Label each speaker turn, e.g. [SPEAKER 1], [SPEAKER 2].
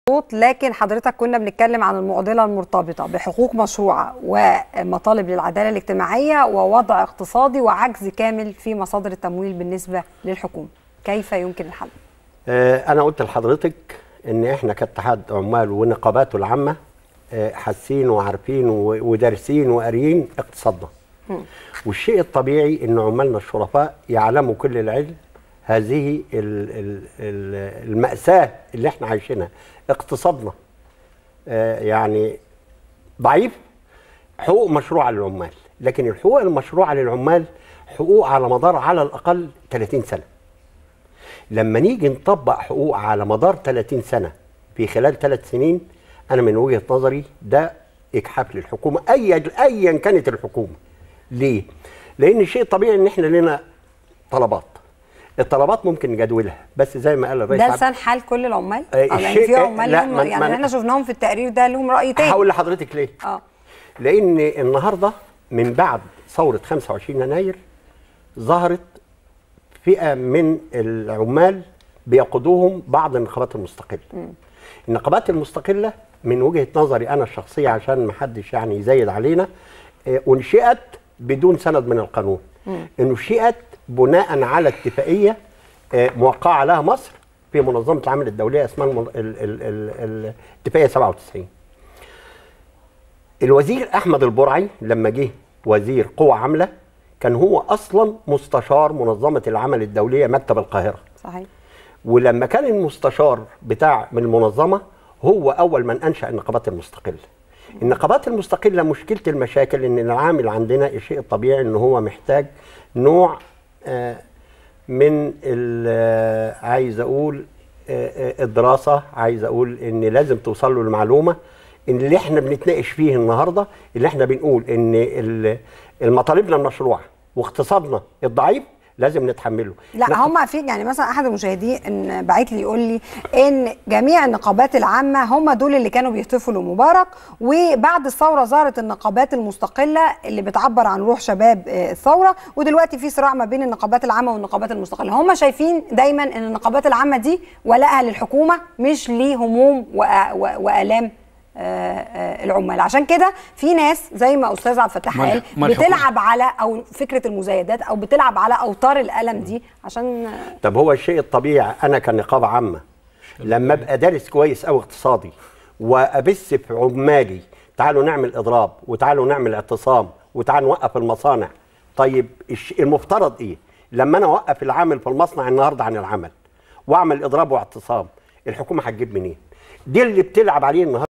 [SPEAKER 1] صوت لكن حضرتك كنا بنتكلم عن المعضله المرتبطه بحقوق مشروعه ومطالب للعداله الاجتماعيه ووضع اقتصادي وعجز كامل في مصادر التمويل بالنسبه للحكومه كيف يمكن الحل
[SPEAKER 2] آه، انا قلت لحضرتك ان احنا كاتحاد عمال ونقاباته العامه آه، حاسين وعارفين و- ودارسين وقاريين اقتصادنا والشيء الطبيعي ان عمالنا الشرفاء يعلموا كل العلم هذه ال- ال- ال- المأساة اللي احنا عايشينها اقتصادنا آه، يعني ضعيف حقوق مشروعة للعمال لكن الحقوق المشروعة للعمال حقوق على مدار على الأقل 30 سنة لما نيجي نطبق حقوق على مدار 30 سنه في خلال ثلاث سنين انا من وجهه نظري ده اجحاف للحكومه ايا ايا كانت الحكومه ليه لان الشيء طبيعي ان احنا لنا طلبات الطلبات ممكن نجدولها بس زي ما قال الرئيس
[SPEAKER 1] ده
[SPEAKER 2] عبد-
[SPEAKER 1] لسان حال كل العمال
[SPEAKER 2] آه،
[SPEAKER 1] آه، يعني
[SPEAKER 2] الشيء-
[SPEAKER 1] في عمال
[SPEAKER 2] لا،
[SPEAKER 1] لهم
[SPEAKER 2] ما-
[SPEAKER 1] يعني
[SPEAKER 2] ما-
[SPEAKER 1] احنا شفناهم في التقرير ده لهم راي تاني
[SPEAKER 2] هقول لحضرتك ليه
[SPEAKER 1] اه
[SPEAKER 2] لان النهارده من بعد ثوره 25 يناير ظهرت فئه من العمال بيقودوهم بعض النقابات المستقله النقابات المستقله من وجهه نظري انا الشخصيه عشان ما حدش يعني يزايد علينا آه، انشئت بدون سند من القانون انشئت بناء على اتفاقيه آه، موقعه عليها مصر في منظمه العمل الدوليه اسمها المن- ال- ال- ال- الاتفاقيه 97 الوزير احمد البرعي لما جه وزير قوى عامله كان هو اصلا مستشار منظمه العمل الدوليه مكتب القاهره
[SPEAKER 1] صحيح
[SPEAKER 2] ولما كان المستشار بتاع من المنظمه هو اول من انشا النقابات المستقله النقابات المستقله مشكله المشاكل ان العامل عندنا الشيء الطبيعي ان هو محتاج نوع آه، من ال- آه، عايز اقول آه، آه، الدراسه عايز اقول ان لازم توصل له المعلومه ان اللي احنا بنتناقش فيه النهارده اللي احنا بنقول ان ال- المطالبنا المشروعه واقتصادنا الضعيف لازم نتحمله
[SPEAKER 1] لا
[SPEAKER 2] نق-
[SPEAKER 1] هم في يعني مثلا احد المشاهدين ان بعت لي يقول لي ان جميع النقابات العامه هم دول اللي كانوا بيهتفوا لمبارك وبعد الثوره ظهرت النقابات المستقله اللي بتعبر عن روح شباب آه، الثوره ودلوقتي في صراع ما بين النقابات العامه والنقابات المستقله هم شايفين دايما ان النقابات العامه دي ولائها للحكومه مش لهموم وآ- و- والام آه، آه، العمال عشان كده في ناس زي ما استاذ عبد الفتاح
[SPEAKER 3] ما-
[SPEAKER 1] قال
[SPEAKER 3] ما الحكومة-
[SPEAKER 1] بتلعب على او فكره المزايدات او بتلعب على اوتار الالم دي عشان
[SPEAKER 2] طب هو الشيء الطبيعي انا كنقابه عامه لما ابقى دارس كويس او اقتصادي وابث في عمالي تعالوا نعمل اضراب وتعالوا نعمل اعتصام وتعالوا نوقف المصانع طيب الش- المفترض ايه لما انا اوقف العامل في المصنع النهارده عن العمل واعمل اضراب واعتصام الحكومه هتجيب منين دي اللي بتلعب عليه النهارده